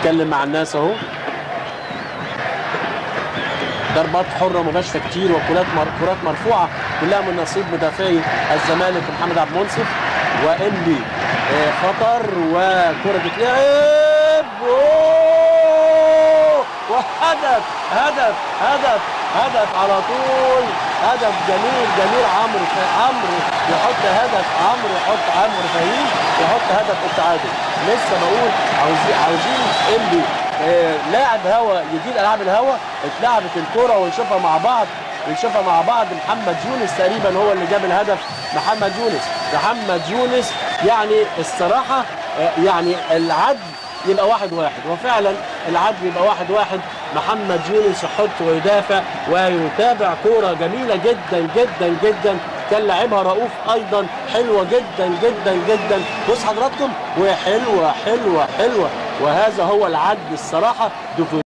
اتكلم مع الناس اهو ضربات حره مباشره كتير وكرات مر... كرات مرفوعه كلها من نصيب مدافعي الزمالك محمد عبد المنصف وانبي آه، خطر وكره تتلعب أوه! وهدف هدف هدف هدف على طول هدف جميل جميل عمرو ف- عمرو يحط هدف عمرو يحط عمرو فهيم يحط هدف التعادل لسه بقول عاوزين عاوزين انبي آه، لاعب هوا يجيد العاب الهوا اتلعبت الكرة ونشوفها مع بعض نشوفها مع بعض محمد يونس تقريبا هو اللي جاب الهدف محمد يونس محمد يونس يعني الصراحة آه، يعني العدل يبقى واحد واحد وفعلا العدل يبقى واحد واحد محمد يونس يحط ويدافع ويتابع كورة جميلة جدا جدا جدا كان لعبها رؤوف ايضا حلوه جدا جدا جدا بص حضراتكم وحلوه حلوه حلوه وهذا هو العدل الصراحه دفن